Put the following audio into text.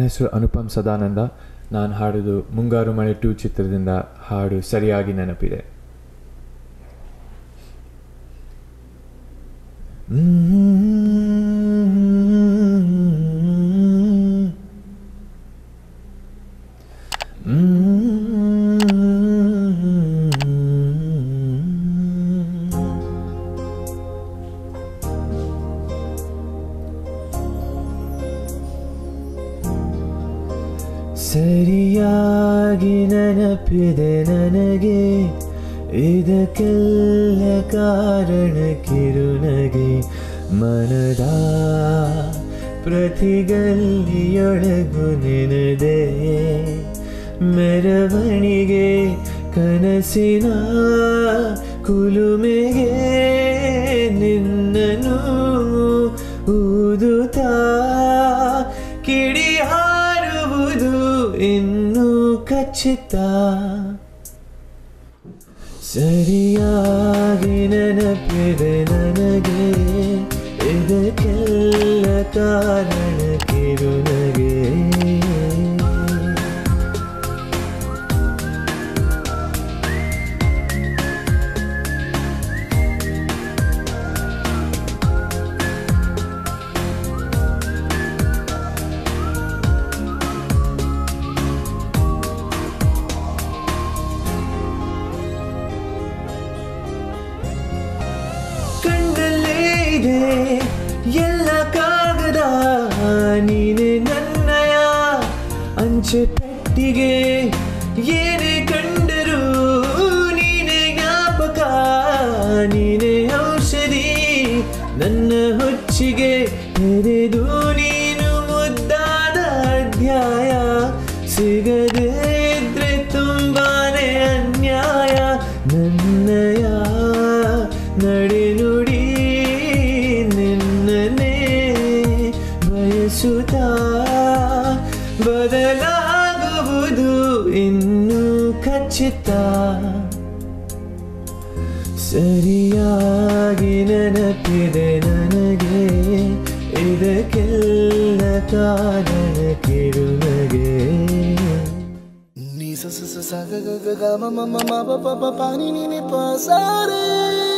ನನ್ನ ಹೆಸರು ಅನುಪಮ್ ಸದಾನಂದ ನಾನು ಹಾಡೋದು ಮುಂಗಾರು ಮಳೆ ಟೂ ಚಿತ್ರದಿಂದ ಹಾಡು ಸರಿಯಾಗಿ ನೆನಪಿದೆ ಸರಿಯಾಗಿ ನೆನಪಿದೆ ನನಗೆ ಇದಕ್ಕೆಲ್ಲ ಕಾರಣ ಕಿರುನಗೆ ಮನದ ಪ್ರತಿಗಲ್ಲಿಯೊಳಗು ನೆನದೆ ಮೆರವಣಿಗೆ ಕನಸಿನ ಕುಲುಮೆಗೆ ನಿನ್ನನು ಊದುತ್ತಾ ಕಿಡಿ ಹಾರುವುದು ಇನ್ನೂ ಖಚಿತ ಸರಿಯಾಗಿ ನೆನಪಿದೆ ನನಗೆ ಇದಕ್ಕೆಲ್ಲ ಕಾರಣ ಕಿರುನಗೆ ಕಣ್ಣಲ್ಲೇ ಇದೆ ಎಲ್ಲ ಕಾಗದ ನೀನೆ ನನ್ನಯ ಅಂಚೆ ಪೆಟ್ಟಿಗೆ ಏನೇ ಕಂಡರೂ ನೀನೆ ಜ್ಞಾಪಕ ನೀನೆ ಔಷಧಿ ನನ್ನ ಹೊಚ್ಚಿಗೆ ಎರೆದು ನೀನು ಮುದ್ದಾದ ಅಧ್ಯಾಯ ಸಿಗದೇ ಇದ್ರೆ ತುಂಬಾನೇ ಅನ್ಯಾಯ ನನ್ನಯ ನಡೆನುಡಿ ನಿನ್ನನೇ ಬಯಸುತ್ತ ಬದಲಾಗುವುದು ಇನ್ನೂ ಖಚಿತ ಸರಿಯಾಗಿ ನೆನಪಿದೆ ನನಗೆ ಇದಕ್ಕೆಲ್ಲ ಕಾರಣ ಕಿರುನಗೆ Ni sa sa sa sa ga ga ga ga ma ma ma ma pa pa pa pa ni ni ni pa sa re